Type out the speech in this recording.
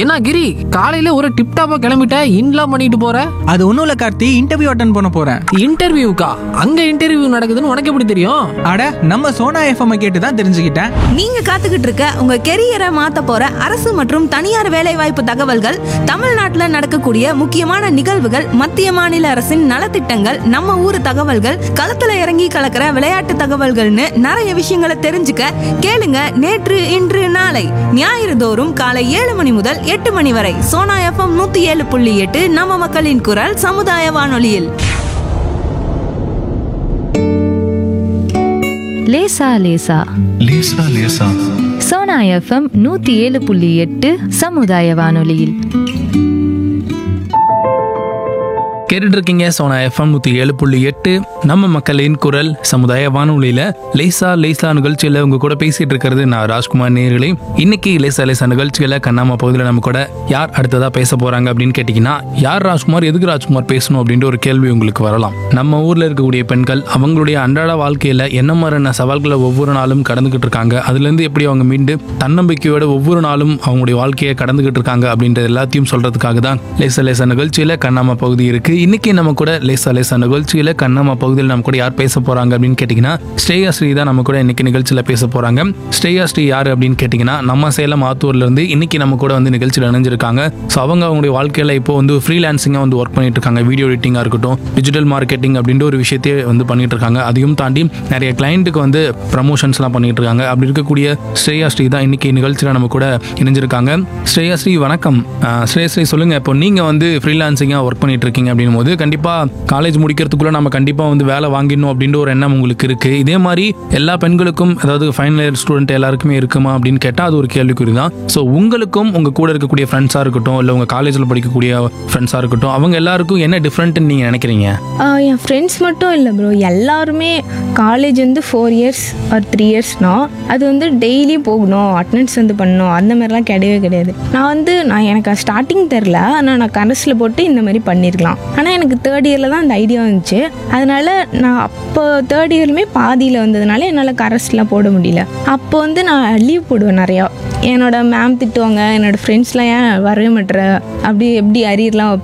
என்ன கிரி காலையில ஒரு டிப் டாப்பா கிளம்பிட்ட இன்லாம் பண்ணிட்டு போற அது ஒன்றும் இல்லை கார்த்தி இன்டர்வியூ அட்டன் பண்ண போகிறேன் இன்டர்வியூக்கா அங்க இன்டர்வியூ நடக்குதுன்னு உனக்கு எப்படி தெரியும் அட நம்ம சோனா எஃப்எம் கேட்டு தான் தெரிஞ்சுக்கிட்டேன் நீங்க காத்துக்கிட்டு இருக்க உங்க கெரியரை மாத்த போற அரசு மற்றும் தனியார் வேலைவாய்ப்பு தகவல்கள் தமிழ்நாட்டுல நடக்கக்கூடிய முக்கியமான நிகழ்வுகள் மத்திய மாநில அரசின் நலத்திட்டங்கள் நம்ம ஊர் தகவல்கள் களத்துல இறங்கி கலக்கிற விளையாட்டு தகவல்கள்னு நிறைய விஷயங்களை தெரிஞ்சுக்க கேளுங்க நேற்று இன்று நாளை ஞாயிறு தோறும் காலை ஏழு மணி முதல் எட்டு மணி வரை சோனா எஃப்எம் நூத்தி ஏழு புள்ளி எட்டு நம்ம மக்களின் குரல் சமுதாய வானொலியில் லேசா லேசா லேசா லேசா சோனா எஃப்எம் நூத்தி ஏழு புள்ளி எட்டு சமுதாய வானொலியில் கேட்டுட்டு இருக்கீங்க சோனா எஃப்எம் நூற்றி ஏழு புள்ளி எட்டு நம்ம மக்களின் குரல் சமுதாய வானொலியில் லேசா லேசா நிகழ்ச்சியில் உங்க கூட பேசிட்டு இருக்கிறது நான் ராஜ்குமார் நேர்களே இன்னைக்கு லேசா லேசா நிகழ்ச்சியில் கண்ணாம பகுதியில் நம்ம கூட யார் அடுத்ததா பேச போறாங்க அப்படின்னு கேட்டிங்கன்னா யார் ராஜ்குமார் எதுக்கு ராஜ்குமார் பேசணும் அப்படின்ற ஒரு கேள்வி உங்களுக்கு வரலாம் நம்ம ஊர்ல இருக்கக்கூடிய பெண்கள் அவங்களுடைய அன்றாட வாழ்க்கையில என்ன மாதிரியான சவால்களை ஒவ்வொரு நாளும் கடந்துகிட்டு இருக்காங்க அதுல இருந்து எப்படி அவங்க மீண்டு தன்னம்பிக்கையோட ஒவ்வொரு நாளும் அவங்களுடைய வாழ்க்கையை கடந்துகிட்டு இருக்காங்க அப்படின்றது எல்லாத்தையும் சொல்றதுக்காக தான் லேசா லேசா நிகழ்ச்சியில கண்ணாம பகுதி இருக்கு இன்னைக்கு நம்ம கூட லேசா லேசா நிகழ்ச்சியில கண்ணாம பகுதியில் நம்ம கூட யார் பேச போறாங்க அப்படின்னு கேட்டிங்கன்னா ஸ்ரேயா ஸ்ரீ தான் நம்ம கூட இன்னைக்கு நிகழ்ச்சியில பேச போறாங்க ஸ்ரேயா ஸ்ரீ யாரு அப்படின்னு கேட்டிங்கன்னா நம்ம சேலம் ஆத்தூர்ல இருந்து இன்னைக்கு நம்ம கூட வந்து நிகழ்ச்சியில் இணைஞ்சிருக்காங்க ஸோ அவங்க அவங்களுடைய வாழ்க்கையில இப்போ வந்து ஃப்ரீலான்சிங்காக வந்து ஒர்க் பண்ணிட்டு இருக்காங்க வீடியோ எடிட்டிங்காக இருக்கட்டும் டிஜிட்டல் மார்க்கெட்டிங் அப்படின்ற ஒரு விஷயத்தையே வந்து பண்ணிட்டு இருக்காங்க அதையும் தாண்டி நிறைய கிளைண்ட்டுக்கு வந்து ப்ரமோஷன்ஸ்லாம் பண்ணிட்டு இருக்காங்க அப்படி இருக்கக்கூடிய ஸ்ரேயா ஸ்ரீ தான் இன்னைக்கு நிகழ்ச்சியில் நம்ம கூட இணைஞ்சிருக்காங்க ஸ்ரேயா ஸ்ரீ வணக்கம் அஹ் ஸ்ரேயா ஸ்ரீ சொல்லுங்க இப்போ நீங்க வந்து ஃப்ரீலான்சிங்காக ஒர்க் பண்ணிட்டு இருக்கீங்க அப்படின்னும் போது கண்டிப்பா காலேஜ் முடிக்கிறதுக்குள்ள நம்ம கண்டிப்பா வந்து வேலை வாங்கிடணும் அப்படின்ற ஒரு எண்ணம் உங்களுக்கு இருக்கு இதே மாதிரி எல்லா பெண்களுக்கும் அதாவது ஃபைனல் இயர் ஸ்டூடெண்ட் எல்லாருக்குமே இருக்குமா அப்படின்னு கேட்டால் அது ஒரு கேள்விக்குறி தான் ஸோ உங்களுக்கும் உங்க கூட இருக்கக்கூடிய ஃப்ரெண்ட்ஸாக இருக்கட்டும் இல்லை உங்க காலேஜில் படிக்கக்கூடிய ஃப்ரெண்ட்ஸாக இருக்கட்டும் அவங்க எல்லாருக்கும் என்ன டிஃப்ரெண்ட்னு நீங்க நினைக்கிறீங்க ஆஹ் என் ஃப்ரெண்ட்ஸ் மட்டும் இல்லை ப்ரோ எல்லாருமே காலேஜ் வந்து ஃபோர் இயர்ஸ் ஆர் த்ரீ இயர்ஸ்னா அது வந்து டெய்லி போகணும் அட்டண்டன்ஸ் வந்து பண்ணணும் அந்த மாதிரிலாம் கிடையவே கிடையாது நான் வந்து நான் எனக்கு ஸ்டார்டிங் தெரில ஆனால் நான் கரஸில் போட்டு இந்த மாதிரி பண்ணியிருக்கலாம் ஆனால் எனக்கு தேர்ட் இயரில் தான் அந்த ஐடியா வந்துச்சு அதனால நான் அப்போ தேர்ட் இயர்லுமே பாதியில் வந்ததுனால என்னால் கரஸ்லாம் போட முடியல அப்போ வந்து நான் லீவ் போடுவேன் நிறையா என்னோட மேம் திட்டுவாங்க என்னோட ஃப்ரெண்ட்ஸ்லாம் ஏன் வரவே மாட்டேற அப்படி எப்படி அரியர்லாம்